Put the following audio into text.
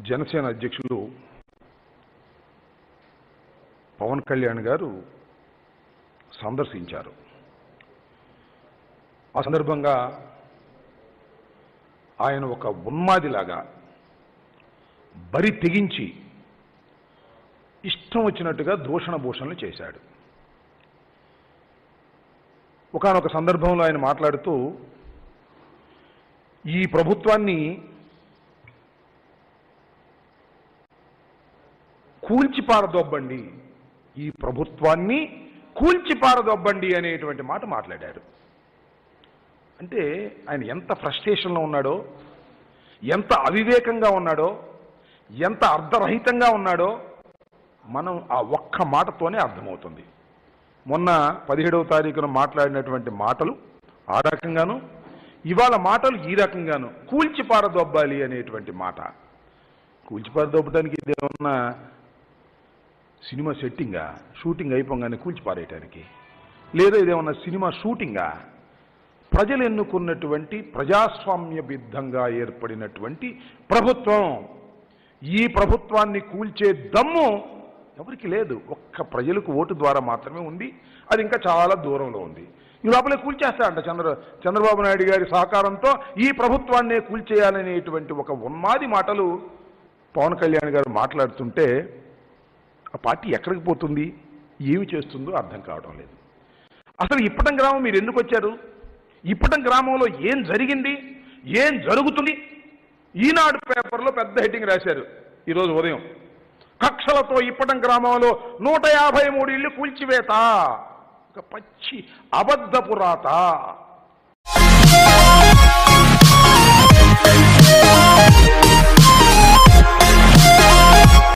జనసేన అధ్యక్షులు పవన్ కళ్యాణ్ గారు సందర్శించారు ఆ సందర్భంగా ఆయన ఒక ఉన్మాదిలాగా బరి తెగించి ఇష్టం వచ్చినట్టుగా దూషణ భూషణలు చేశాడు ఒకానొక సందర్భంలో ఆయన మాట్లాడుతూ ఈ ప్రభుత్వాన్ని కూల్చిపారదొబ్బండి ఈ ప్రభుత్వాన్ని కూల్చిపారదొబ్బండి అనేటువంటి మాట మాట్లాడారు అంటే ఆయన ఎంత ఫ్రస్ట్రేషన్లో ఉన్నాడో ఎంత అవివేకంగా ఉన్నాడో ఎంత అర్ధరహితంగా ఉన్నాడో మనం ఆ ఒక్క మాటతోనే అర్థమవుతుంది మొన్న పదిహేడవ తారీఖున మాట్లాడినటువంటి మాటలు ఆ రకంగాను ఇవాళ మాటలు ఈ రకంగాను కూల్చిపారదొబ్బాలి అనేటువంటి మాట కూల్చిపారదొబ్బడానికి ఇదేమన్నా సినిమా సెట్టింగా షూటింగ్ అయిపోగానే కూల్చిపారేయటానికి లేదా ఇదేమన్నా సినిమా షూటింగా ప్రజలు ఎన్నుకున్నటువంటి ప్రజాస్వామ్యబద్ధంగా ఏర్పడినటువంటి ప్రభుత్వం ఈ ప్రభుత్వాన్ని కూల్చే దమ్ము ఎవరికి లేదు ఒక్క ప్రజలకు ఓటు ద్వారా మాత్రమే ఉంది అది ఇంకా చాలా దూరంలో ఉంది ఈ లోపలే కూల్చేస్తాడంట చంద్ర చంద్రబాబు నాయుడు గారి సహకారంతో ఈ ప్రభుత్వాన్నే కూల్చేయాలనేటువంటి ఒక ఉన్మాది మాటలు పవన్ కళ్యాణ్ గారు మాట్లాడుతుంటే ఆ పార్టీ ఎక్కడికి పోతుంది ఏమి చేస్తుందో అర్థం కావడం లేదు అసలు ఇప్పటం గ్రామం మీరు ఎందుకు వచ్చారు ఇప్పటం గ్రామంలో ఏం జరిగింది ఏం జరుగుతుంది ఈనాడు పేపర్లో పెద్ద హెడ్డింగ్ రాశారు ఈరోజు ఉదయం కక్షలతో ఇప్పటం గ్రామంలో నూట యాభై మూడు ఇళ్ళు కూల్చివేత ఒక పచ్చి అబద్ధపు రాత